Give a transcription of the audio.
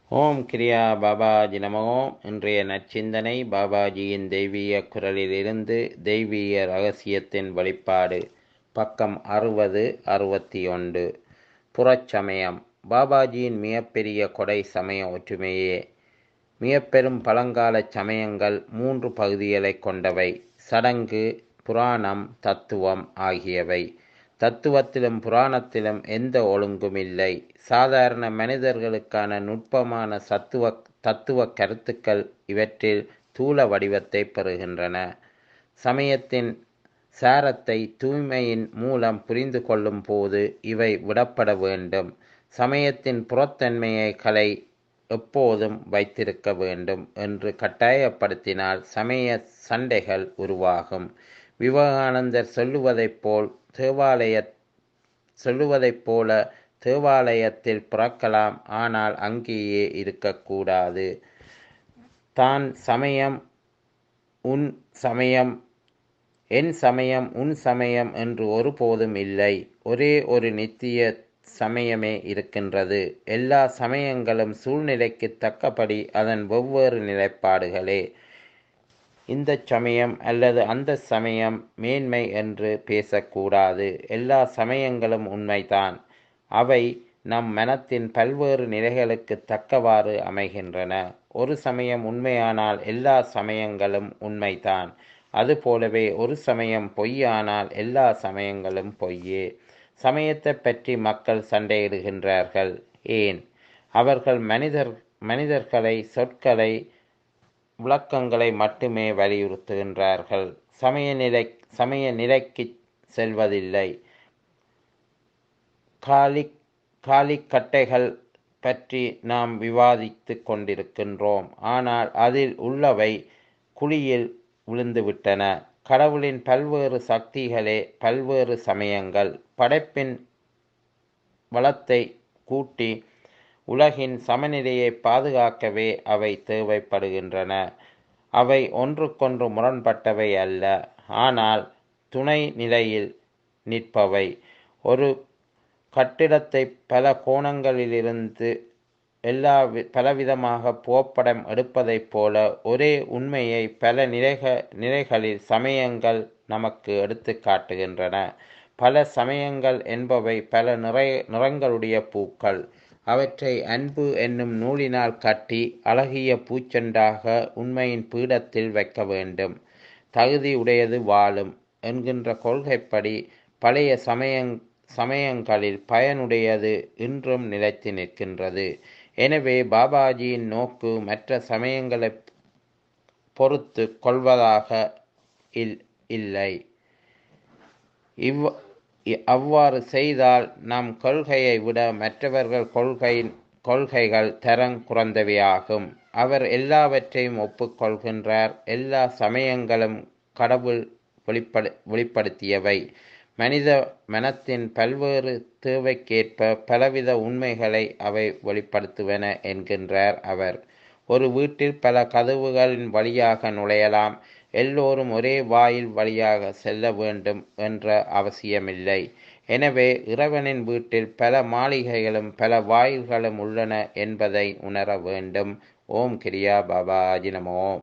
ஓம் கிரியா பாபாஜி நமோ இன்றைய நற்சிந்தனை பாபாஜியின் தெய்வீக குரலிலிருந்து தெய்வீக ரகசியத்தின் வெளிப்பாடு பக்கம் அறுபது அறுபத்தி ஒன்று புறச்சமயம் பாபாஜியின் மிகப்பெரிய கொடை சமய ஒற்றுமையே மிகப்பெரும் பழங்கால சமயங்கள் மூன்று பகுதிகளை கொண்டவை சடங்கு புராணம் தத்துவம் ஆகியவை தத்துவத்திலும் புராணத்திலும் எந்த ஒழுங்கும் இல்லை சாதாரண மனிதர்களுக்கான நுட்பமான சத்துவ தத்துவ கருத்துக்கள் இவற்றில் தூல வடிவத்தை பெறுகின்றன சமயத்தின் சாரத்தை தூய்மையின் மூலம் புரிந்து கொள்ளும் போது இவை விடப்பட வேண்டும் சமயத்தின் புறத்தன்மையை கலை எப்போதும் வைத்திருக்க வேண்டும் என்று கட்டாயப்படுத்தினால் சமய சண்டைகள் உருவாகும் விவேகானந்தர் சொல்லுவதைப் போல் தேவாலய சொல்லுவதைப் போல தேவாலயத்தில் பிறக்கலாம் ஆனால் அங்கேயே இருக்கக்கூடாது தான் சமயம் உன் சமயம் என் சமயம் உன் சமயம் என்று ஒருபோதும் இல்லை ஒரே ஒரு நித்திய சமயமே இருக்கின்றது எல்லா சமயங்களும் சூழ்நிலைக்கு தக்கபடி அதன் வெவ்வேறு நிலைப்பாடுகளே இந்த சமயம் அல்லது அந்த சமயம் மேன்மை என்று பேசக்கூடாது எல்லா சமயங்களும் உண்மைதான் அவை நம் மனத்தின் பல்வேறு நிலைகளுக்கு தக்கவாறு அமைகின்றன ஒரு சமயம் உண்மையானால் எல்லா சமயங்களும் உண்மைதான் அதுபோலவே ஒரு சமயம் பொய்யானால் எல்லா சமயங்களும் பொய்யே சமயத்தை பற்றி மக்கள் சண்டையிடுகின்றார்கள் ஏன் அவர்கள் மனிதர் மனிதர்களை சொற்களை விளக்கங்களை மட்டுமே வலியுறுத்துகின்றார்கள் சமய நிலை சமய நிலைக்கு செல்வதில்லை காலி காலிக்கட்டைகள் பற்றி நாம் விவாதித்து கொண்டிருக்கின்றோம் ஆனால் அதில் உள்ளவை குழியில் விழுந்துவிட்டன கடவுளின் பல்வேறு சக்திகளே பல்வேறு சமயங்கள் படைப்பின் வளத்தை கூட்டி உலகின் சமநிலையை பாதுகாக்கவே அவை தேவைப்படுகின்றன அவை ஒன்றுக்கொன்று முரண்பட்டவை அல்ல ஆனால் துணை நிலையில் நிற்பவை ஒரு கட்டிடத்தை பல கோணங்களிலிருந்து எல்லா பலவிதமாக புகைப்படம் எடுப்பதைப் போல ஒரே உண்மையை பல நிலைக நிலைகளில் சமயங்கள் நமக்கு எடுத்து காட்டுகின்றன பல சமயங்கள் என்பவை பல நிறை நிறங்களுடைய பூக்கள் அவற்றை அன்பு என்னும் நூலினால் கட்டி அழகிய பூச்செண்டாக உண்மையின் பீடத்தில் வைக்க வேண்டும் தகுதி உடையது வாழும் என்கின்ற கொள்கைப்படி பழைய சமயங் சமயங்களில் பயனுடையது இன்றும் நிலைத்து நிற்கின்றது எனவே பாபாஜியின் நோக்கு மற்ற சமயங்களை பொறுத்து கொள்வதாக இல் இல்லை இவ் அவ்வாறு செய்தால் நம் கொள்கையை விட மற்றவர்கள் கொள்கையின் கொள்கைகள் தரம் குறைந்தவையாகும் அவர் எல்லாவற்றையும் ஒப்புக்கொள்கின்றார் எல்லா சமயங்களும் கடவுள் வெளிப்படு வெளிப்படுத்தியவை மனித மனத்தின் பல்வேறு தேவைக்கேற்ப பலவித உண்மைகளை அவை வெளிப்படுத்துவன என்கின்றார் அவர் ஒரு வீட்டில் பல கதவுகளின் வழியாக நுழையலாம் எல்லோரும் ஒரே வாயில் வழியாக செல்ல வேண்டும் என்ற அவசியமில்லை எனவே இறைவனின் வீட்டில் பல மாளிகைகளும் பல வாயில்களும் உள்ளன என்பதை உணர வேண்டும் ஓம் கிரியா பாபா அஜினமோ